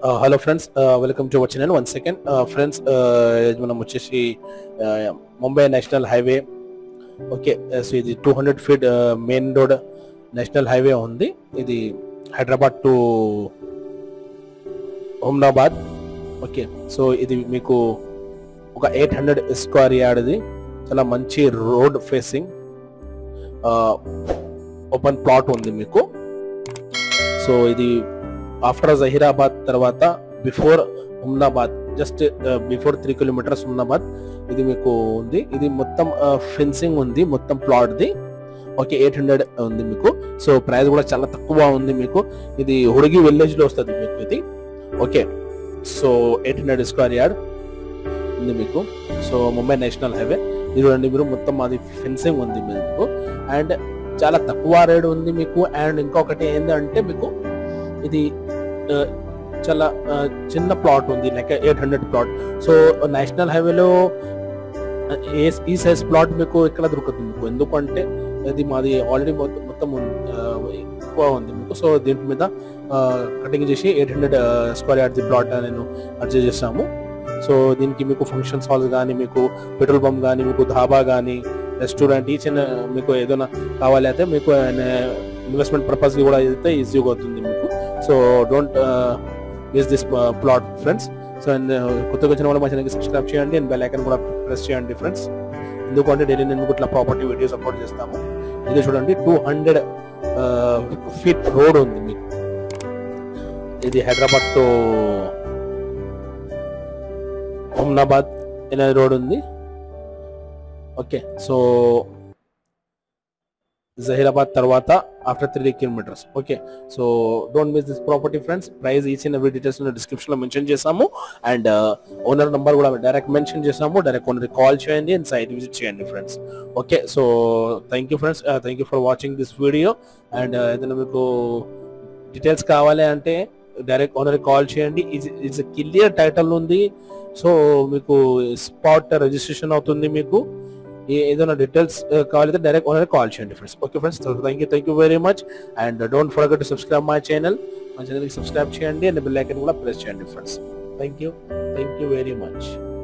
hello friends welcome to our channel one second friends మనం వచ్చేసి uh, Mumbai national highway okay so ఇది two hundred feet main road national highway ఉంది ఇది Hyderabad to Humnabad okay so ఇది మీకు ఒక ఎయిట్ హండ్రెడ్ స్క్వేర్ యార్డ్ది చాలా మంచి రోడ్ ఫేసింగ్ ఓపెన్ ప్లాట్ ఉంది మీకు సో ఇది ఆఫ్టర్ జహీరాబాద్ తర్వాత before Humnabad just before three kilometres Humnabad ఇది మీకు ఉంది ఇది మొత్తం ఫెన్సింగ్ ఉంది మొత్తం plot the okay eight hundred ఉంది మీకు సో ప్రైస్ కూడా చాలా తక్కువ ఉంది మీకు ఇది హుడిగి విలేజ్ లో వస్తుంది మీకు ఇది okay so eight hundred square yard ఉంది మీకు సో ముంబై నేషనల్ హైవే ఇది చూడండి మీరు మొత్తం అది ఫెన్సింగ్ ఉంది మీకు అండ్ చాలా తక్కువ రేట్ ఉంది మీకు అండ్ ఇంకొకటి ఏంటంటే మీకు ఇది ఆ, చాలా ఆ, చిన్న ప్లాట్ ఉంది like eight hundred plot so national హైవేలో ఏ- ఈ సైజ్ ప్లాట్ మీకు ఇక్కడ దొరుకుతుంది మీకు ఎందుకంటే ఇది మాది ఆల్రెడీ మొత్తం ఉంది, ఆ, ఎక్కువ ఉంది మీకు సో దీని మీద కటింగ్ చేసి eight hundred square yard plot నేను అడ్జస్ట్ చేస్తాము సో దీనికి మీకు ఫంక్షన్స్ హాల్స్ కానీ మీకు పెట్రోల్ పంప్ కానీ మీకు ధాబా కానీ రెస్టారెంట్ ఈ చిన్న మీకు ఏదైనా కావాలి అయితే మీకు ఇన్వెస్ట్మెంట్ పర్పస్ కూడా అయితే ఈజీగా అవుతుంది మీకు so don't miss this plot friends so and కొత్తగా వచ్చిన వాళ్ళు మా ఛానల్కి సబ్స్క్రైబ్ చేయండి అండ్ బెల్ ఐకన్ కూడా ప్రెస్ చేయండి ఫ్రెండ్స్ ఎందుకంటే డైలీ నేను మీకు ఇట్లా ప్రాపర్టీ వీడియోస్ అప్లోడ్ చేస్తాము ఇది చూడండి టూ హండ్రెడ్ ఫీట్ రోడ్ ఉంది మీకు ఇది హైదరాబాద్ టు హుమ్నాబాద్ అనే రోడ్ ఉంది ఓకే సో జహీరాబాద్ తర్వాత after three kilometres okay so don't miss this property friends price each and every details description లో మెన్షన్ చేసాము అండ్ ఓనర్ నంబర్ కూడా డైరెక్ట్ మెన్షన్ చేసాము డైరెక్ట్ ఓనర్ కాల్ చేయండి అండ్ సైట్ విజిట్ చేయండి friends okay so thank you friends thank you for watching this video and ఏదైనా మీకు details కావాలి అంటే డైరెక్ట్ ఓనర్ కాల్ చేయండి ఇట్స్ క్లియర్ టైటిల్ ఉంది సో మీకు స్పాట్ రిజిస్ట్రేషన్ అవుతుంది మీకు ఏ- ఏదైనా డీటెయిల్స్ కావాలంటే డైరెక్ట్ ఓనర్ కాల్ చేయండి friends okay friends thank you thank you very much and don't forget to subscribe my channel మా ఛానల్కి సబ్స్క్రైబ్ చేయండి అండ్ బెల్ ఐకన్ కూడా ప్రెస్ చేయండి friends thank you thank you very much